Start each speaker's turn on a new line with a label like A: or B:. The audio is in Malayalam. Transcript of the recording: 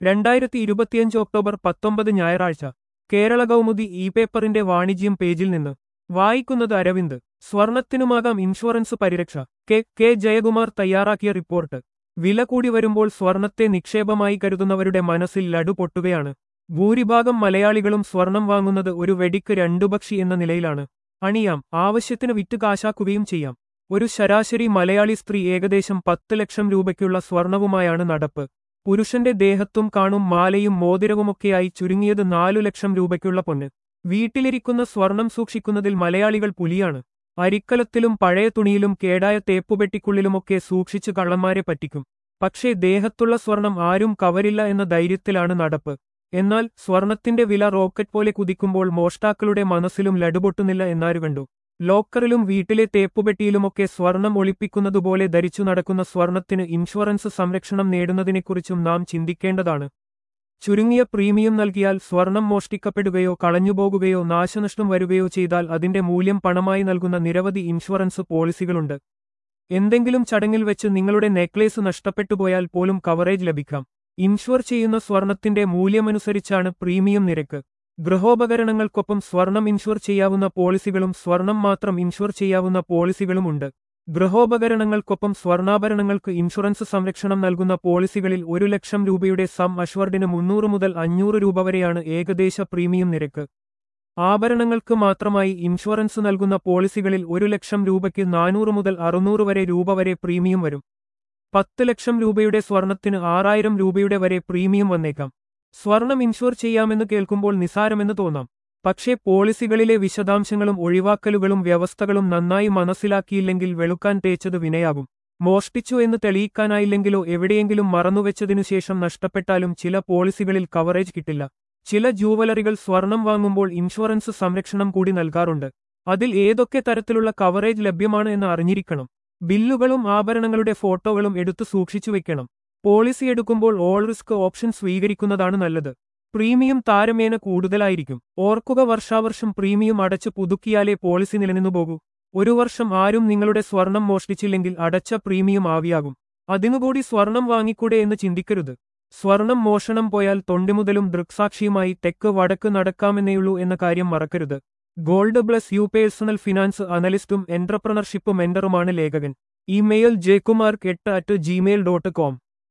A: രണ്ടായിരത്തി ഇരുപത്തിയഞ്ച് ഒക്ടോബർ പത്തൊമ്പത് ഞായറാഴ്ച കേരള കൗമുദി ഇ പേപ്പറിന്റെ വാണിജ്യം പേജിൽ നിന്ന് വായിക്കുന്നത് അരവിന്ദ് സ്വർണത്തിനുമാകാം ഇൻഷുറൻസ് പരിരക്ഷ കെ കെ ജയകുമാർ തയ്യാറാക്കിയ റിപ്പോർട്ട് വില കൂടി വരുമ്പോൾ സ്വർണത്തെ നിക്ഷേപമായി കരുതുന്നവരുടെ മനസ്സിൽ ലഡു പൊട്ടുകയാണ് ഭൂരിഭാഗം മലയാളികളും സ്വർണം വാങ്ങുന്നത് ഒരു വെടിക്ക് രണ്ടു പക്ഷി എന്ന നിലയിലാണ് അണിയാം ആവശ്യത്തിന് വിറ്റ് കാശാക്കുകയും ചെയ്യാം ഒരു ശരാശരി മലയാളി സ്ത്രീ ഏകദേശം പത്ത് ലക്ഷം രൂപയ്ക്കുള്ള സ്വർണവുമായാണ് നടപ്പ് പുരുഷന്റെ ദേഹത്തും കാണും മാലയും മോതിരവുമൊക്കെയായി ചുരുങ്ങിയത് നാലു ലക്ഷം രൂപയ്ക്കുള്ള പൊന്ന് വീട്ടിലിരിക്കുന്ന സ്വർണം സൂക്ഷിക്കുന്നതിൽ മലയാളികൾ പുലിയാണ് അരിക്കലത്തിലും പഴയ തുണിയിലും കേടായ തേപ്പുപെട്ടിക്കുള്ളിലുമൊക്കെ സൂക്ഷിച്ചു കള്ളന്മാരെ പറ്റിക്കും പക്ഷേ ദേഹത്തുള്ള സ്വർണം ആരും കവരില്ല എന്ന ധൈര്യത്തിലാണ് നടപ്പ് എന്നാൽ സ്വർണത്തിന്റെ വില റോക്കറ്റ് പോലെ കുതിക്കുമ്പോൾ മോഷ്ടാക്കളുടെ മനസ്സിലും ലടുപൊട്ടുന്നില്ല എന്നാരു കണ്ടു ലോക്കറിലും വീട്ടിലെ തേപ്പുപെട്ടിയിലുമൊക്കെ സ്വർണം ഒളിപ്പിക്കുന്നതുപോലെ ധരിച്ചു നടക്കുന്ന സ്വർണത്തിന് ഇൻഷുറൻസ് സംരക്ഷണം നേടുന്നതിനെക്കുറിച്ചും നാം ചിന്തിക്കേണ്ടതാണ് ചുരുങ്ങിയ പ്രീമിയം നൽകിയാൽ സ്വർണം മോഷ്ടിക്കപ്പെടുകയോ കളഞ്ഞുപോകുകയോ നാശനഷ്ടം വരുകയോ ചെയ്താൽ അതിന്റെ മൂല്യം പണമായി നൽകുന്ന നിരവധി ഇൻഷുറൻസ് പോളിസികളുണ്ട് എന്തെങ്കിലും ചടങ്ങിൽ വെച്ച് നിങ്ങളുടെ നെക്ലേസ് നഷ്ടപ്പെട്ടുപോയാൽ പോലും കവറേജ് ലഭിക്കാം ഇൻഷുർ ചെയ്യുന്ന സ്വർണത്തിന്റെ മൂല്യമനുസരിച്ചാണ് പ്രീമിയം നിരക്ക് ഗൃഹോപകരണങ്ങൾക്കൊപ്പം സ്വർണം ഇൻഷുർ ചെയ്യാവുന്ന പോളിസികളും സ്വർണം മാത്രം ഇൻഷുർ ചെയ്യാവുന്ന പോളിസികളുമുണ്ട് ഗൃഹോപകരണങ്ങൾക്കൊപ്പം സ്വർണ്ണാഭരണങ്ങൾക്ക് ഇൻഷുറൻസ് സംരക്ഷണം നൽകുന്ന പോളിസികളിൽ ഒരു ലക്ഷം രൂപയുടെ സം അഷ്വർഡിന് മുന്നൂറ് മുതൽ അഞ്ഞൂറ് രൂപ വരെയാണ് ഏകദേശ പ്രീമിയം നിരക്ക് ആഭരണങ്ങൾക്ക് മാത്രമായി ഇൻഷുറൻസ് നൽകുന്ന പോളിസികളിൽ ഒരു ലക്ഷം രൂപയ്ക്ക് നാനൂറ് മുതൽ അറുന്നൂറ് വരെ രൂപ വരെ പ്രീമിയം വരും പത്ത് ലക്ഷം രൂപയുടെ സ്വർണത്തിന് ആറായിരം രൂപയുടെ വരെ പ്രീമിയം വന്നേക്കാം സ്വർണം ഇൻഷുർ ചെയ്യാമെന്ന് കേൾക്കുമ്പോൾ നിസാരമെന്ന് തോന്നാം പക്ഷേ പോളിസികളിലെ വിശദാംശങ്ങളും ഒഴിവാക്കലുകളും വ്യവസ്ഥകളും നന്നായി മനസ്സിലാക്കിയില്ലെങ്കിൽ വെളുക്കാൻ തേച്ചത് വിനയാകും മോഷ്ടിച്ചു എന്ന് തെളിയിക്കാനായില്ലെങ്കിലോ എവിടെയെങ്കിലും മറന്നുവെച്ചതിനുശേഷം നഷ്ടപ്പെട്ടാലും ചില പോളിസികളിൽ കവറേജ് കിട്ടില്ല ചില ജൂവലറികൾ സ്വർണം വാങ്ങുമ്പോൾ ഇൻഷുറൻസ് സംരക്ഷണം കൂടി നൽകാറുണ്ട് അതിൽ ഏതൊക്കെ തരത്തിലുള്ള കവറേജ് ലഭ്യമാണ് എന്ന് അറിഞ്ഞിരിക്കണം ബില്ലുകളും ആഭരണങ്ങളുടെ ഫോട്ടോകളും എടുത്തു സൂക്ഷിച്ചു വെക്കണം പോളിസി എടുക്കുമ്പോൾ ഓൾ റിസ്ക് ഓപ്ഷൻ സ്വീകരിക്കുന്നതാണ് നല്ലത് പ്രീമിയം താരമേന കൂടുതലായിരിക്കും ഓർക്കുക വർഷാവർഷം പ്രീമിയം അടച്ച് പുതുക്കിയാലേ പോളിസി നിലനിന്നു പോകൂ ഒരു വർഷം ആരും നിങ്ങളുടെ സ്വർണം മോഷ്ടിച്ചില്ലെങ്കിൽ അടച്ച പ്രീമിയം ആവിയാകും അതിനുകൂടി സ്വർണം വാങ്ങിക്കൂടെ എന്ന് ചിന്തിക്കരുത് സ്വർണം മോഷണം പോയാൽ തൊണ്ടിമുതലും ദൃക്സാക്ഷിയുമായി തെക്ക് വടക്ക് നടക്കാമെന്നേയുള്ളൂ എന്ന കാര്യം മറക്കരുത് ഗോൾഡ് പ്ലസ് യു പേഴ്സണൽ ഫിനാൻസ് അനലിസ്റ്റും എന്റർപ്രണർഷിപ്പ് മെന്ററുമാണ് ലേഖകൻ ഇമെയിൽ ജയകുമാർ എട്ട് അറ്റ് ജിമെയിൽ ഡോട്ട് കോം